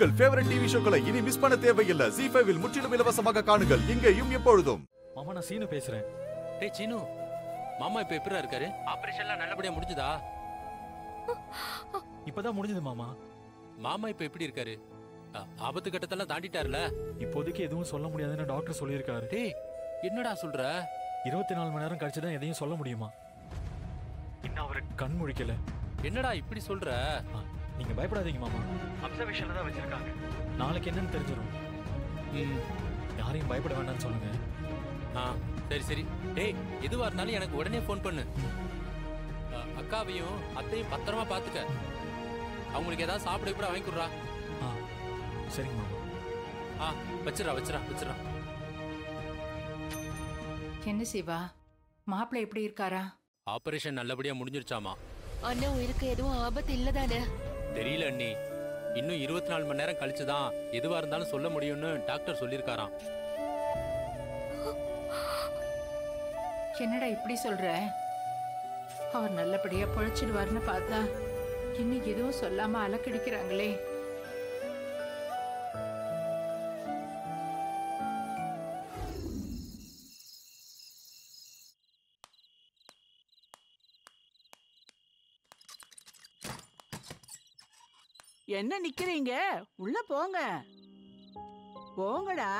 உங்கள் favourite TV ஷோக்களை இனி miss பண்ண தேவையில்லை ஜி ஃபைவில் முற்றிலும் இலவசமாக காணுங்கள் இங்கேயும் எப்பொழுதும் மாமா நான் சீனு பேசுறேன் டேய் சீனு மாமா இப்ப எப்படிடா இருக்காரு ஆபரேஷன்லாம் நல்லபடியா முடிஞ்சுதா இப்பதான் முடிஞ்சது மாமா மாமா இப்ப எப்படி இருக்காரு அ, ஆபத்து கட்டத்தெல்லாம் தாண்டிட்டாருல இப்போதைக்கு எதுவும் சொல்ல முடியாதுன்னு டாக்டர் சொல்லியிருக்காரு டேய் என்னடா சொல்ற இருபத்தி நாலு மணி நேரம் கழிச்சு தான் எதையும் சொல்ல முடியுமா இன்னும் அவரு கண் முழிக்கல என்னடா இப்படி சொல்ற ஆ, நீங்க பயப்படாதீங்க மாமா அப்சர்வேஷன்ல தான் வச்சிருக்காங்க நாளைக்கு என்னன்னு தெரிஞ்சிடும் ம், யாரையும் பயப்பட வேண்டாம்னு சொல்லுங்க ஆ சரி சரி டேய் எதுவா இருந்தாலும் எனக்கு உடனே ஃபோன் பண்ணு அ, அக்காவையும் அத்தையும் பத்திரமா பாத்துக்க அவங்களுக்கு ஏதாவது சாப்பிட கூட வாங்கி கொடுறா ஆ சரிங்க மாமா ஆ வச்சிடறா வச்சிடறா வச்சிடறா என்ன சிவா மாப்பிள்ளை எப்படி இருக்காரா ஆபரேஷன் நல்லபடியா முடிஞ்சிருச்சாமா அண்ணா உயிருக்கு எதுவும் ஆபத்து இல்லதானே தெரியல அண்ணி இன்னும் இருபத்தி நாலு மணி நேரம் கழிச்சு தான் எதுவா இருந்தாலும் சொல்ல முடியும்னு டாக்டர் சொல்லியிருக்காராம் என்னடா இப்படி சொல்ற அவர் நல்லபடியா பொழைச்சிடுவார்னு பார்த்தா இன்னும் எதுவும் சொல்லாம அலக்கடிக்கிறாங்களே என்ன நிக்கிறீங்க உள்ள போங்க போங்கடா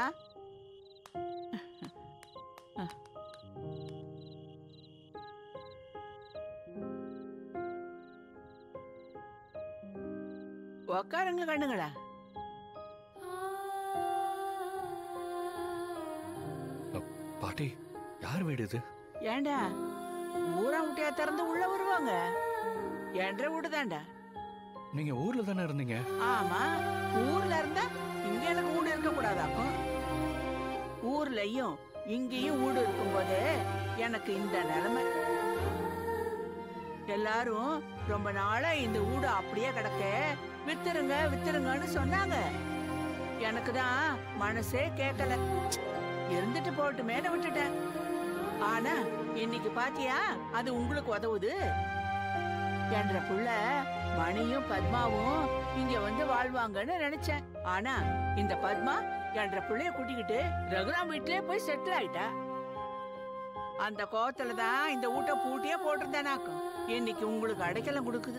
உக்காருங்க கண்ணுங்களா பாட்டி யார் வீடு இது ஏண்டா ஊரா முட்டையா திறந்து உள்ள வருவாங்க என்ற வீடுதான்டா நீங்க ஊர்ல தானே இருந்தீங்க ஆமா ஊர்ல இருந்தா இங்க எனக்கு வீடு இருக்க கூடாதாக்கும் ஊர்லயும் இங்கேயும் வீடு இருக்கும்போது எனக்கு இந்த நிலைமை எல்லாரும் ரொம்ப நாளா இந்த வீடு அப்படியே கிடக்க வித்துருங்க வித்துருங்கன்னு சொன்னாங்க எனக்கு தான் மனசே கேட்கல இருந்துட்டு போட்டுமேனு விட்டுட்டேன் ஆனா இன்னைக்கு பாத்தியா அது உங்களுக்கு உதவுது என்ற புள்ள மணியும் பத்மாவும் இங்க வந்து வாழ்வாங்கன்னு நினைச்சேன் ஆனா இந்த பத்மா என்ற புள்ளைய கூட்டிக்கிட்டு ரகுராம் வீட்லயே போய் செட்டில் ஆயிட்டா அந்த கோவத்துல தான் இந்த வீட்டை பூட்டியே போட்டிருந்தேனாக்கும் இன்னைக்கு உங்களுக்கு அடைக்கலம் கொடுக்குது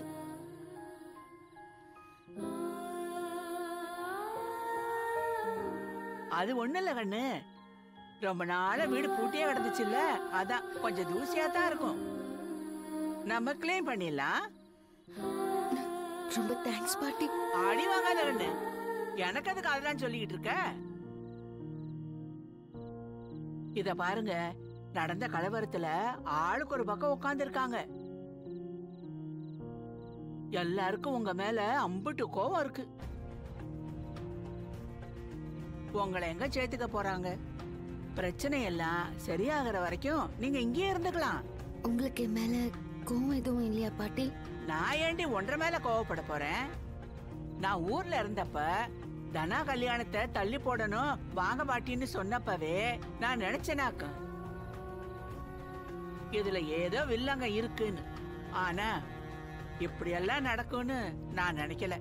அது ஒண்ணு இல்ல கண்ணு ரொம்ப நாளா வீடு பூட்டியே கிடந்துச்சுல்ல அதான் கொஞ்சம் தூசியா தான் இருக்கும் நம்ம கிளீன் பண்ணிடலாம் ரொம்ப தேங்க்ஸ் பாட்டி அடி வாங்காத கண்ணு எனக்கு அதுக்கு அதெல்லாம் சொல்லிக்கிட்டு இருக்க இத பாருங்க நடந்த கலவரத்துல ஆளுக்கு ஒரு பக்கம் உட்கார்ந்து இருக்காங்க எல்லாருக்கும் உங்க மேல அம்புட்டு கோவம் இருக்கு உங்களை எங்க சேர்த்துக்க போறாங்க பிரச்சனை எல்லாம் சரியாகிற வரைக்கும் நீங்க இங்கேயே இருந்துக்கலாம் உங்களுக்கு என் மேல கோவம் எதுவும் இல்லையா பாட்டி நான் ஏண்டி ஒன்றரை மேல கோவப்பட போறேன் நான் ஊர்ல இருந்தப்ப தனா கல்யாணத்தை தள்ளி போடணும் வாங்க பாட்டின்னு சொன்னப்பவே நான் நினைச்சேனாக்க இதுல ஏதோ வில்லங்க இருக்குன்னு ஆனா இப்படியெல்லாம் நடக்கும்னு நான் நினைக்கல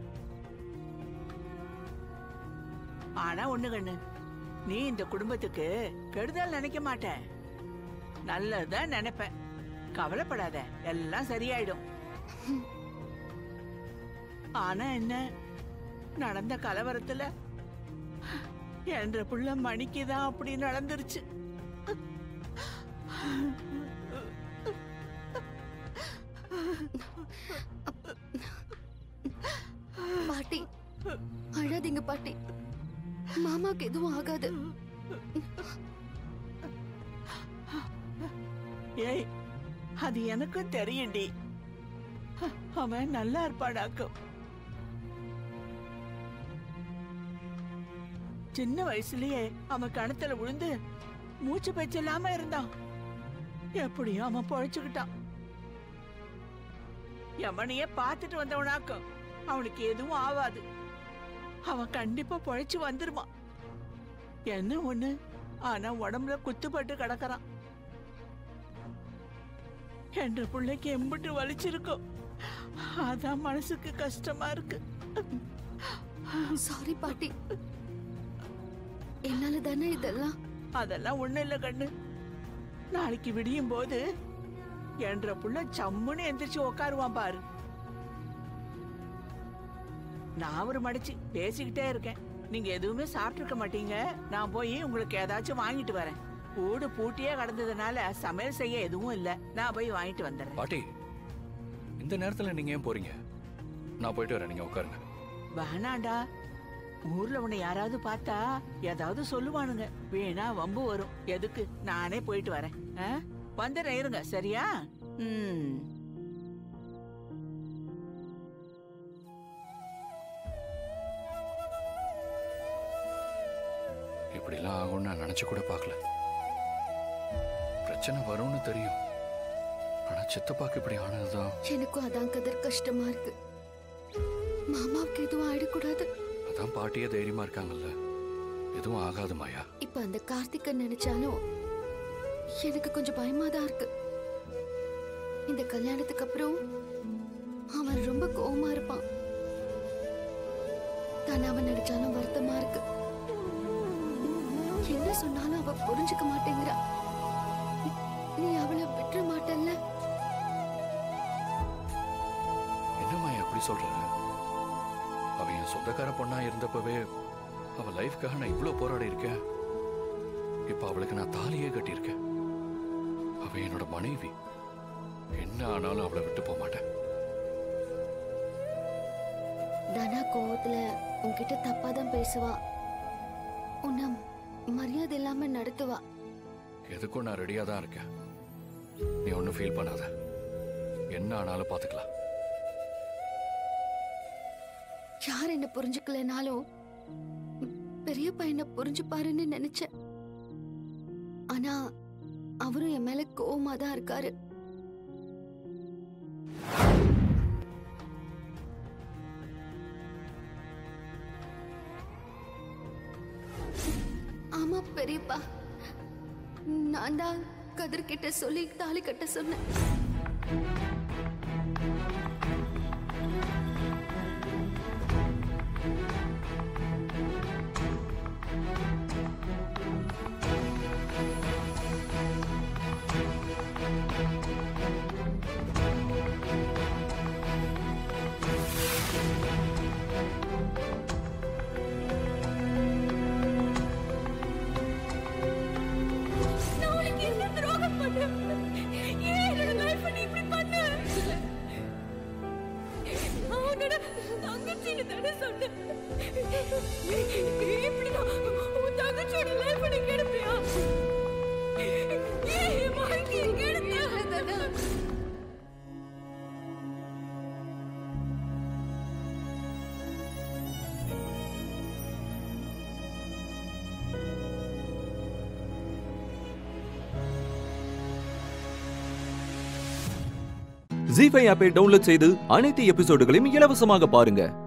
ஆனா ஒண்ணு கண்ணு நீ இந்த குடும்பத்துக்கு கெடுதல் நினைக்க மாட்ட நல்லதுதான் நினைப்ப கவலைப்படாத எல்லாம் சரியாயிடும் ஆனா என்ன நடந்த கலவரத்துல என்ற புள்ள மணிக்கு தான் அப்படி நடந்துருச்சு பாட்டி அழாதீங்க பாட்டி மாமாக்கு எதுவும் ஆகாது ஏய் அது எனக்கும் தெரியும்டி அவன் நல்லா இருப்பாடாக்கும் சின்ன வயசுலயே அவன் கணத்துல விழுந்து மூச்சு பேச்சு இல்லாம இருந்தான் எப்படியும் அவன் பொழைச்சுக்கிட்டான் எவனையே பார்த்துட்டு வந்தவனாக்கும் அவனுக்கு எதுவும் ஆகாது அவன் கண்டிப்பா பொழைச்சு வந்துருவான் என்ன ஒண்ணு ஆனா உடம்புல குத்துப்பட்டு கிடக்குறான் என்ற பிள்ளைக்கு எம்பிட்டு வலிச்சிருக்கும் அதான் மனசுக்கு கஷ்டமா இருக்கு சாரி பாட்டி என்னால தானே இதெல்லாம் அதெல்லாம் ஒண்ணும் இல்ல கண்ணு நாளைக்கு விடியும் போது என்ற புள்ள சம்முன்னு எந்திரிச்சு உக்காருவான் பாரு நான் ஒரு மடிச்சு பேசிக்கிட்டே இருக்கேன் நீங்க எதுவுமே சாப்பிட்டுருக்க மாட்டீங்க நான் போய் உங்களுக்கு ஏதாச்சும் வாங்கிட்டு வரேன் கூடு பூட்டியே கடந்ததுனால சமையல் செய்ய எதுவும் இல்ல நான் போய் வாங்கிட்டு வந்துடுறேன் பாட்டி இந்த நேரத்துல நீங்க ஏன் போறீங்க நான் போயிட்டு வரேன் நீங்க உட்காருங்க வேணாண்டா ஊர்ல உன்னை யாராவது பார்த்தா ஏதாவது சொல்லுவானுங்க வீணா வம்பு வரும் எதுக்கு நானே போயிட்டு வரேன் ஆ? வந்துடுறேன் இருங்க சரியா ம் இப்படிலாம் ஆகும்னு நான் நினைச்சு கூட பார்க்கல பிரச்சனை வரும்னு தெரியும் ஆனா சித்தப்பாக்கு இப்படி ஆனதுதான் எனக்கும் அதான் கதர் கஷ்டமா இருக்கு மாமாவுக்கு எதுவும் ஆயிடக்கூடாது அதான் பாட்டியே தைரியமா இருக்காங்கல்ல எதுவும் ஆகாது மாயா இப்ப அந்த கார்த்திக்க நினைச்சாலும் எனக்கு கொஞ்சம் பயமா தான் இருக்கு இந்த கல்யாணத்துக்கு அப்புறம் அவன் ரொம்ப கோவமா இருப்பான் தான் அவன் நடிச்சாலும் வருத்தமா இருக்கு என்ன சொன்னாலும் அவ புரிஞ்சுக்க மாட்டேங்கிறா நீ அவளை விட்டுற மாட்டல்ல என்ன மாயா அப்படி சொல்ற அவ என் சொந்தக்கார பொண்ணா இருந்தப்பவே அவ லைஃப்காக நான் இவ்ளோ போராடி இருக்கேன் இப்ப அவளுக்கு நான் தாலியே கட்டியிருக்கேன் அவ என்னோட மனைவி என்ன ஆனாலும் அவளை விட்டு போக மாட்டேன் தனா கோவத்துல உன்கிட்ட தப்பா தான் பேசுவா உன்னை மரியாதை இல்லாம நடத்துவா எதுக்கும் நான் ரெடியா தான் இருக்கேன் நீ ஒன்றும் ஃபீல் பண்ணாத என்ன ஆனாலும் பார்த்துக்கலாம் யார் என்ன புரிஞ்சுக்கலனாலும் பெரிய பையனை புரிஞ்சுப்பாருன்னு நினைச்சேன் ஆனா அவரும் என் மேல கோவமா தான் இருக்காரு ஆமா பெரியப்பா நான் தான் கதிர்கிட்ட சொல்லி தாலி கட்ட சொன்னேன் நாளைக்கு என்ன துரோகம் பண்ண ஏன் என்னோட லைஃப் நீ இப்படி பண்ண அவனோட தங்கச்சின்னு தானே சொன்ன இப்படிதான் உன் தங்கச்சியோட லைஃப் நீ கெடுப்பியா ஏன் என் வாழ்க்கையை கெடுத்த ஜி ஃபைவ் ஆப்பை டவுன்லோட் செய்து அனைத்து எபிசோடுகளையும் இலவசமாக பாருங்க